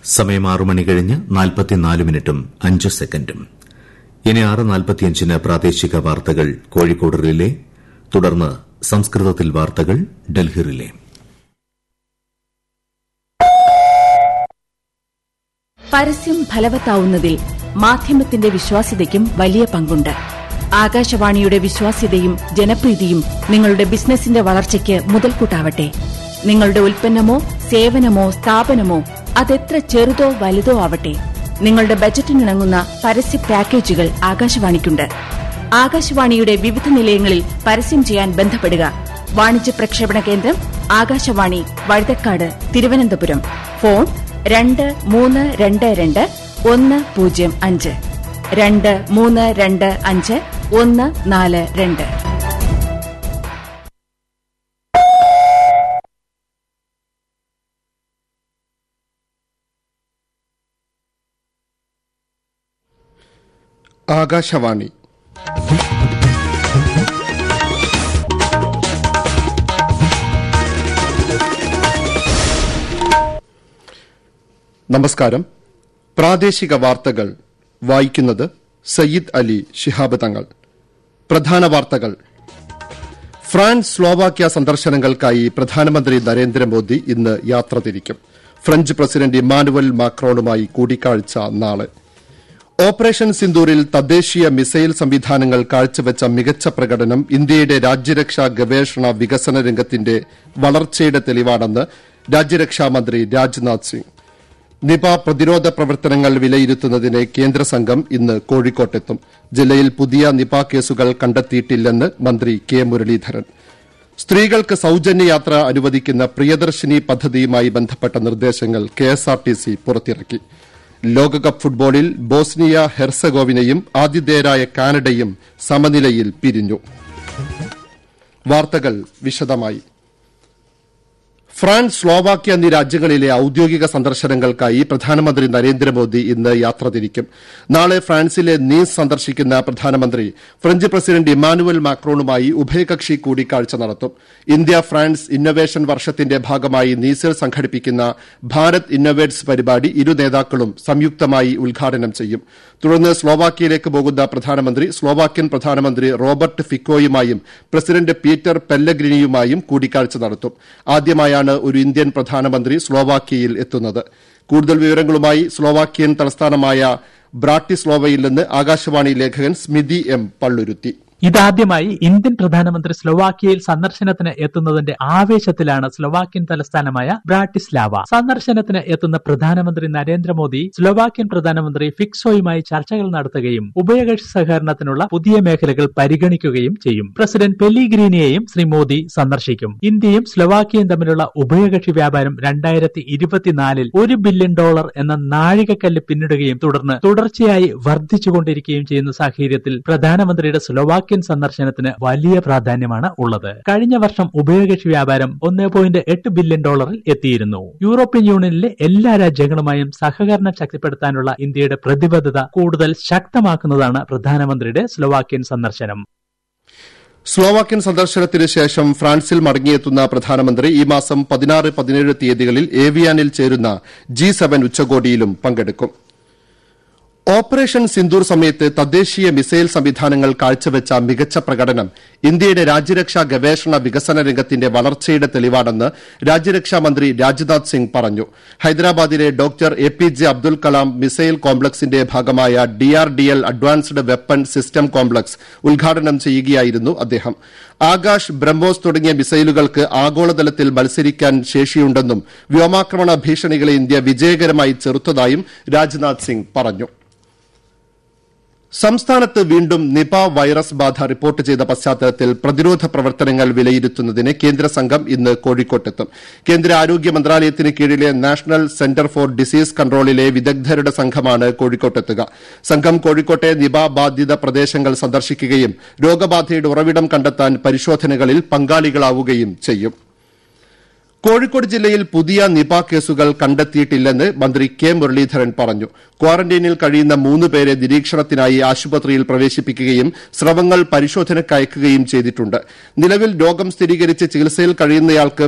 സമയം ആറു മണി കഴിഞ്ഞ് നാൽപ്പത്തിനാല് മിനിറ്റും അഞ്ച് സെക്കൻഡും ഇനി ആറ് നാൽപ്പത്തിയഞ്ചിന് പ്രാദേശിക വാർത്തകൾ കോഴിക്കോട് റിലേ തുടർന്ന് സംസ്കൃതത്തിൽ വാർത്തകൾ ഡൽഹി റിലേ പരസ്യം ഫലവത്താവുന്നതിൽ മാധ്യമത്തിന്റെ വിശ്വാസ്യതയ്ക്കും വലിയ പങ്കുണ്ട് ആകാശവാണിയുടെ വിശ്വാസ്യതയും ജനപ്രീതിയും നിങ്ങളുടെ ബിസിനസിന്റെ വളർച്ചയ്ക്ക് മുതൽക്കൂട്ടാവട്ടെ നിങ്ങളുടെ ഉൽപ്പന്നമോ സേവനമോ സ്ഥാപനമോ അതെത്ര ചെറുതോ വലുതോ ആവട്ടെ നിങ്ങളുടെ ബജറ്റിനിണങ്ങുന്ന പരസ്യ പാക്കേജുകൾ ആകാശവാണിക്കുണ്ട് ആകാശവാണിയുടെ വിവിധ നിലയങ്ങളിൽ പരസ്യം ചെയ്യാൻ ബന്ധപ്പെടുക വാണിജ്യ പ്രക്ഷേപണ കേന്ദ്രം ആകാശവാണി വഴുതക്കാട് തിരുവനന്തപുരം ഫോൺ രണ്ട് മൂന്ന് രണ്ട് രണ്ട് ഒന്ന് പൂജ്യം അഞ്ച് രണ്ട് മൂന്ന് രണ്ട് അഞ്ച് ഒന്ന് നാല് രണ്ട് ആകാശവാണി നമസ്കാരം പ്രാദേശിക വാർത്തകൾ വായിക്കുന്നത് സയ്യിദ് അലി ശിഹാബ് തങ്ങൾ പ്രധാന വാർത്തകൾ ഫ്രാൻസ് സ്ലോവാക്യ സന്ദർശനങ്ങൾക്കായി പ്രധാനമന്ത്രി നരേന്ദ്രമോദി ഇന്ന് യാത്ര തിരിക്കും ഫ്രഞ്ച് പ്രസിഡന്റ് ഇമ്മാനുവൽ മാക്രോണുമായി കൂടിക്കാഴ്ച നാളെ ഓപ്പറേഷൻ സിന്ദൂരിൽ തദ്ദേശീയ മിസൈൽ സംവിധാനങ്ങൾ കാഴ്ചവെച്ച മികച്ച പ്രകടനം ഇന്ത്യയുടെ രാജ്യരക്ഷാ ഗവേഷണ വികസന രംഗത്തിന്റെ വളർച്ചയുടെ തെളിവാണെന്ന് രാജ്യരക്ഷാമന്ത്രി രാജ്നാഥ് സിംഗ് നിപ പ്രതിരോധ പ്രവർത്തനങ്ങൾ വിലയിരുത്തുന്നതിന് കേന്ദ്ര സംഘം ഇന്ന് കോഴിക്കോട്ടെത്തും ജില്ലയിൽ പുതിയ നിപ കേസുകൾ കണ്ടെത്തിയിട്ടില്ലെന്ന് മന്ത്രി കെ മുരളീധരൻ സ്ത്രീകൾക്ക് സൌജന്യ യാത്ര അനുവദിക്കുന്ന പ്രിയദർശിനി പദ്ധതിയുമായി ബന്ധപ്പെട്ട നിർദ്ദേശങ്ങൾ കെഎസ്ആർടിസി പുറത്തിറക്കി ലോകകപ്പ് ഫുട്ബോളിൽ ബോസ്നിയ ഹെർസഗോവിനയും ആതിഥേയരായ കാനഡയും സമനിലയിൽ പിരിഞ്ഞു വാർത്തകൾ വിശദമായി ഫ്രാൻസ് സ്ലോവാക്യ എന്നീ രാജ്യങ്ങളിലെ ഔദ്യോഗിക സന്ദർശനങ്ങൾക്കായി പ്രധാനമന്ത്രി നരേന്ദ്രമോദി ഇന്ന് യാത്ര തിരിക്കും നാളെ ഫ്രാൻസിലെ നീസ് സന്ദർശിക്കുന്ന പ്രധാനമന്ത്രി ഫ്രഞ്ച് പ്രസിഡന്റ് ഇമ്മാനുവൽ മാക്രോണുമായി ഉഭയകക്ഷി കൂടിക്കാഴ്ച നടത്തും ഇന്ത്യ ഫ്രാൻസ് ഇന്നൊവേഷൻ വർഷത്തിന്റെ ഭാഗമായി നീസിൽ സംഘടിപ്പിക്കുന്ന ഭാരത് ഇന്നൊവേറ്റ്സ് പരിപാടി ഇരു നേതാക്കളും സംയുക്തമായി ഉദ്ഘാടനം ചെയ്യും തുടർന്ന് സ്ലോവാക്യയിലേക്ക് പോകുന്ന പ്രധാനമന്ത്രി സ്ലോവാക്യൻ പ്രധാനമന്ത്രി റോബർട്ട് ഫിക്കോയുമായും പ്രസിഡന്റ് പീറ്റർ പെല്ലഗ്രിനിയുമായും കൂടിക്കാഴ്ച നടത്തും ആദ്യമായാണ് ഒരു ഇന്ത്യൻ പ്രധാനമന്ത്രി സ്ലോവാക്യയിൽ എത്തുന്നത് കൂടുതൽ വിവരങ്ങളുമായി സ്ലോവാക്യൻ തലസ്ഥാനമായ ബ്രാട്ടിസ്ലോവയിൽ നിന്ന് ആകാശവാണി ലേഖകൻ സ്മിതി എം പള്ളുരുത്തി ഇതാദ്യമായി ഇന്ത്യൻ പ്രധാനമന്ത്രി സ്ലൊവാക്യയിൽ സന്ദർശനത്തിന് എത്തുന്നതിന്റെ ആവേശത്തിലാണ് സ്ലൊവാക്യൻ തലസ്ഥാനമായ ബ്രാട്ടിസ്ലാവ സന്ദർശനത്തിന് എത്തുന്ന പ്രധാനമന്ത്രി നരേന്ദ്രമോദി സ്ലൊവാക്യൻ പ്രധാനമന്ത്രി ഫിക്സോയുമായി ചർച്ചകൾ നടത്തുകയും ഉഭയകക്ഷി സഹകരണത്തിനുള്ള പുതിയ മേഖലകൾ പരിഗണിക്കുകയും ചെയ്യും പ്രസിഡന്റ് പെല്ലിഗ്രീനിയെയും ശ്രീ മോദി സന്ദർശിക്കും ഇന്ത്യയും സ്ലൊവാക്യയും തമ്മിലുള്ള ഉഭയകക്ഷി വ്യാപാരം രണ്ടായിരത്തി ഇരുപത്തിനാലിൽ ഒരു ബില്യൺ ഡോളർ എന്ന നാഴികക്കല്ല് പിന്നിടുകയും തുടർന്ന് തുടർച്ചയായി വർദ്ധിച്ചുകൊണ്ടിരിക്കുകയും ചെയ്യുന്ന സാഹചര്യത്തിൽ പ്രധാനമന്ത്രിയുടെ സ്ലൊവാക്യൻ സന്ദർശനത്തിന് വലിയ പ്രാധാന്യമാണ് ഉള്ളത് കഴിഞ്ഞ വർഷം ഉഭയകക്ഷി വ്യാപാരം ഒന്ന് പോയിന്റ് എട്ട് ബില്യൺ ഡോളറിൽ എത്തിയിരുന്നു യൂറോപ്യൻ യൂണിയനിലെ എല്ലാ രാജ്യങ്ങളുമായും സഹകരണം ശക്തിപ്പെടുത്താനുള്ള ഇന്ത്യയുടെ പ്രതിബദ്ധത കൂടുതൽ ശക്തമാക്കുന്നതാണ് പ്രധാനമന്ത്രിയുടെ സ്ലൊവാക്യൻ സന്ദർശനം സ്ലോവാക്യൻ സന്ദർശനത്തിന് ശേഷം ഫ്രാൻസിൽ മടങ്ങിയെത്തുന്ന പ്രധാനമന്ത്രി ഈ മാസം പതിനാറ് പതിനേഴ് തീയതികളിൽ ഏവിയാനിൽ ചേരുന്ന ജി സെവൻ ഉച്ചകോടിയിലും പങ്കെടുക്കും ഓപ്പറേഷൻ സിന്ദൂർ സമയത്ത് തദ്ദേശീയ മിസൈൽ സംവിധാനങ്ങൾ കാഴ്ചവെച്ച മികച്ച പ്രകടനം ഇന്ത്യയുടെ രാജ്യരക്ഷാ ഗവേഷണ വികസന രംഗത്തിന്റെ വളർച്ചയുടെ തെളിവാണെന്ന് രാജ്യരക്ഷാ മന്ത്രി രാജ്നാഥ് സിംഗ് പറഞ്ഞു ഹൈദരാബാദിലെ doctor A P J Abdul Kalam missile കോംപ്ലക്സിന്റെ ഭാഗമായ DRDL advanced weapon system complex ഉദ്ഘാടനം ചെയ്യുകയായിരുന്നു അദ്ദേഹം ആകാശ് ബ്രഹ്മോസ് തുടങ്ങിയ മിസൈലുകൾക്ക് ആഗോളതലത്തിൽ മത്സരിക്കാൻ ശേഷിയുണ്ടെന്നും വ്യോമാക്രമണ ഭീഷണികളെ ഇന്ത്യ വിജയകരമായി ചെറുത്തതായും രാജ്നാഥ് സിംഗ് പറഞ്ഞു സംസ്ഥാനത്ത് വീണ്ടും നിപ വൈറസ് ബാധ റിപ്പോർട്ട് ചെയ്ത പശ്ചാത്തലത്തിൽ പ്രതിരോധ പ്രവർത്തനങ്ങൾ വിലയിരുത്തുന്നതിന് കേന്ദ്ര സംഘം ഇന്ന് കോഴിക്കോട്ടെത്തും കേന്ദ്ര ആരോഗ്യ മന്ത്രാലയത്തിന് കീഴിലെ നാഷണൽ സെന്റർ ഫോർ ഡിസീസ് കൺട്രോളിലെ വിദഗ്ധരുടെ സംഘമാണ് കോഴിക്കോട്ടെത്തുക സംഘം കോഴിക്കോട്ടെ നിപ ബാധിത പ്രദേശങ്ങൾ സന്ദർശിക്കുകയും രോഗബാധയുടെ ഉറവിടം കണ്ടെത്താൻ പരിശോധനകളിൽ പങ്കാളികളാവുകയും ചെയ്യും കോഴിക്കോട് ജില്ലയിൽ പുതിയ നിപ കേസുകൾ കണ്ടെത്തിയിട്ടില്ലെന്ന് മന്ത്രി കെ മുരളീധരൻ പറഞ്ഞു ക്വാറന്റൈനിൽ കഴിയുന്ന മൂന്ന് പേരെ നിരീക്ഷണത്തിനായി ആശുപത്രിയിൽ പ്രവേശിപ്പിക്കുകയും സ്രവങ്ങൾ പരിശോധനയ്ക്കയക്കുകയും ചെയ്തിട്ടുണ്ട് നിലവിൽ രോഗം സ്ഥിരീകരിച്ച് ചികിത്സയിൽ കഴിയുന്നയാൾക്ക്